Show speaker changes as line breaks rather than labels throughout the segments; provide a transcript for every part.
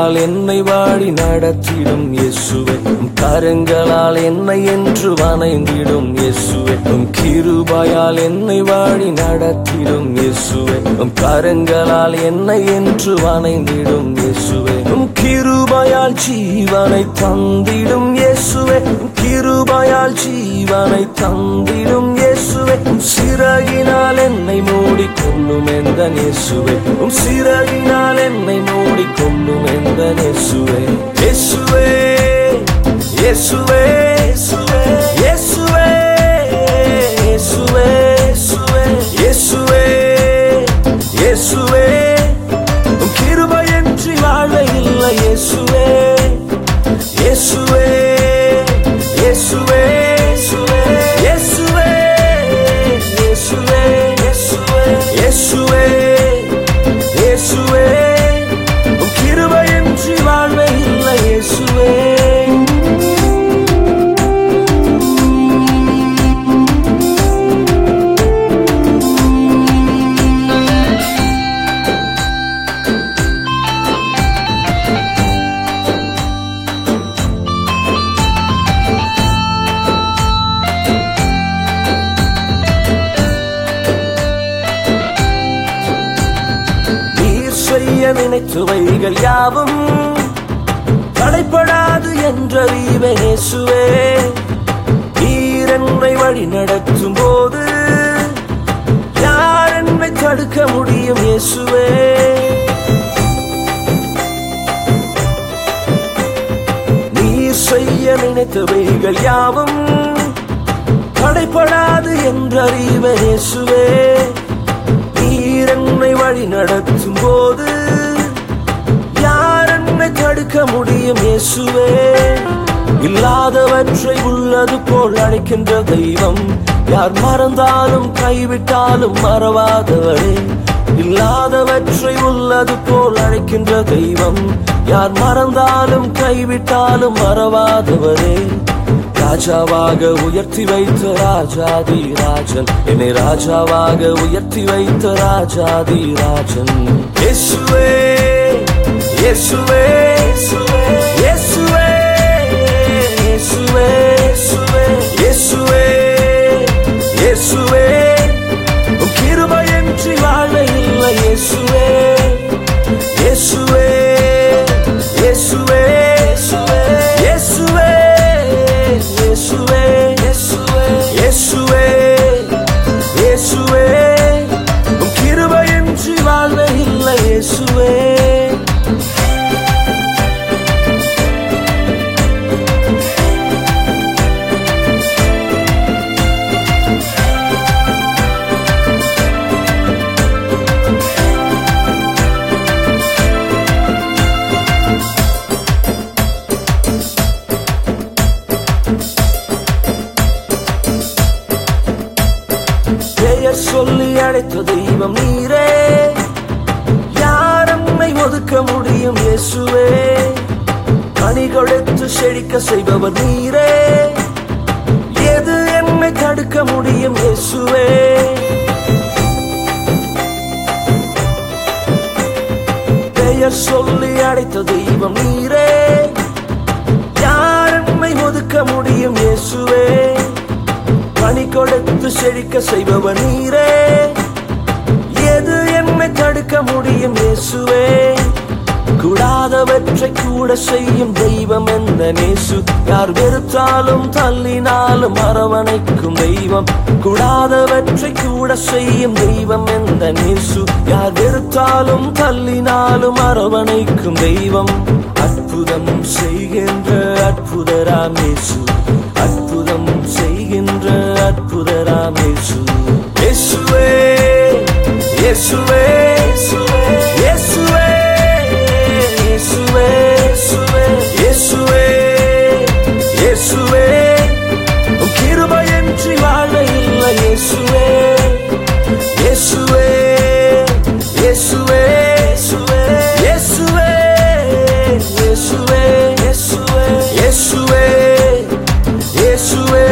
கரங்களால் என்னை வாடி நடத்திடும் இயேசுவே உம் கரங்களால் என்னை என்று வணைந்திடும் இயேசுவே உம் கிருபையால் என்னை வாடி நடத்திடும் இயேசுவே உம் கரங்களால் என்னை என்று வணைந்திடும் இயேசுவே உம் கிருபையால் ஜீவனை தந்திடும் இயேசுவே உம் கிருபையால் ஜீவனை தந்திடும் இயேசுவே உம் சிறகினால் என்னை மூடி கொள்ளும் எந்த இயேசுவே உம் சிறகினால் என்னை மூடி கொள்ளும் எந்த இயேசுவே இயேசுவே இயேசுவே இயேசுவே இயேசுவே இயேசுவே இயேசுவே உம் கிருபையின்றி வாழ இல்லை இயேசுவே இயேசுவே இயேசுவே இயேசுவே இயேசுவே இயேசுவே இயேசுவே உம் கிருபையின்றி வாழ இல்லை இயேசுவே நீர் செய்ய நினைத்துவைகள் யாவும் தடைப்படாது என்றறிவே இயேசுவே நீர் என்னை வழி நடத்தும் போது யார் என்னை தடுக்க முடியும் இயேசுவே நீர் செய்ய நினைத்தவைகள் யாவும் தடைப்படாது என்றறிவே இயேசுவே நீர் என்னை வழி நடத்தும் போது யார் என்னை தடுக்க முடியும் இயேசுவே இல்லாதவற்றை உள்ளது போல் அழைக்கின்ற தெய்வம் யார் மறந்தாலும் கைவிட்டாலும் மறவாதவரே இல்லாதவற்றை உள்ளது போல் அழைக்கின்ற தெய்வம் யார் மறந்தாலும் கைவிட்டாலும் மறவாதவரே ராஜாவாக உயர்த்தி வைத்த ராஜாதி ராஜன் என்னை ராஜாவாக உயர்த்தி வைத்த ராஜாதி ராஜன் இயேசுவே இயேசுவே இயேசுவே இயேசுவே இயேசுவே இயேசுவே உம் கிருபையின்றி வாழ இல்லை இயேசுவே இயேசுவே இயேசுவே இயேசுவே இயேசுவே இயேசுவே இயேசுவே உம் கிருபையின்றி வாழ இல்லை இயேசுவே பெயர் சொல்லி அழைத்த தெய்வம் நீரே யார் நம்மை ஒதுக்க முடியும் இயேசுவே கனி கொடுத்து செழிக்க செய்பவர் நீரே எது என்னை தடுக்க முடியும் இயேசுவே பெயர் சொல்லி அழைத்த தெய்வம் நீரே யார் நம்மை ஒதுக்க முடியும் இயேசுவே பணி கொடுத்து செழிக்க செய்பவர் நீரே எது என்னை தடுக்க முடியும் இயேசுவே கூடாதவற்றை கூட செய்யும் தெய்வம் எந்த நேசு யார் வெறுத்தாலும் தள்ளினாலும் அரவணைக்கும் தெய்வம் கூடாதவற்றை கூட செய்யும் தெய்வம் எந்த நேசு யார் வெறுத்தாலும் தள்ளினாலும் அரவணைக்கும் தெய்வம் அற்புதம் செய்கின்ற அற்புதராம் இயேசு அற்புதம் செய்கின்ற அற்புதராம் இயேசு இயேசுவே இயேசுவே இயேசுவே இயேசுவே இயேசுவே இயேசுவே உம் கிருபையின்றி வாழ இல்லை இயேசுவே இயேசுவே இயேசுவே இயேசுவே இயேசுவே இயேசுவே இயேசுவே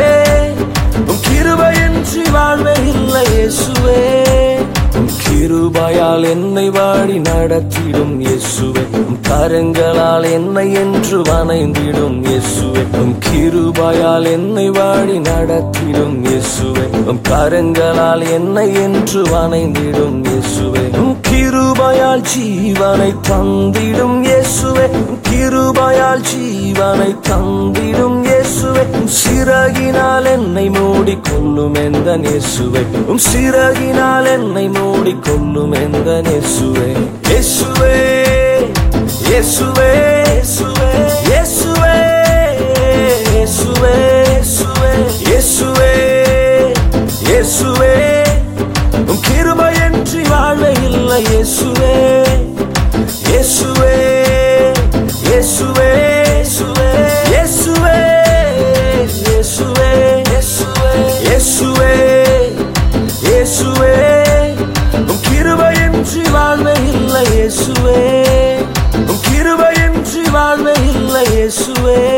உம் கிருபையின்றி வாழ்வே இல்லை இயேசுவே உம் கிருபையால் என்னை வாடி நடத்திடும் இயேசுவே உம் கரங்களால் என்னை என்று வணைந்திடும் இயேசுவே உம் கிருபையால் என்னை வாடி நடத்திடும் இயேசுவே உம் கரங்களால் என்னை என்று வணைந்திடும் இயேசுவே உம் கிருபையால் ஜீவனை தந்திடும் இயேசுவே உம் கிருபையால் ஜீவனை தந்திடும் இயேசுவே உம் சிறகினால் என்னை மூடி கொள்ளும் எந்த இயேசுவே உம் சிறகினால் என்னை மூடி கொள்ளும் எந்த இயேசுவே இயேசுவே இயேசுவே இயேசுவே இயேசுவே இயேசுவே இயேசுவே இயேசுவே உம் கிருபையின்றி வாழ்வே இல்லை இயேசுவே இயேசுவே இயேசுவே இயேசுவே இயேசுவே இயேசுவே இயேசுவே உம் கிருபையின்றி வாழ்வே இல்லை இயேசுவே உம் கிருபையின்றி வாழ்வே இல்லை இயேசுவே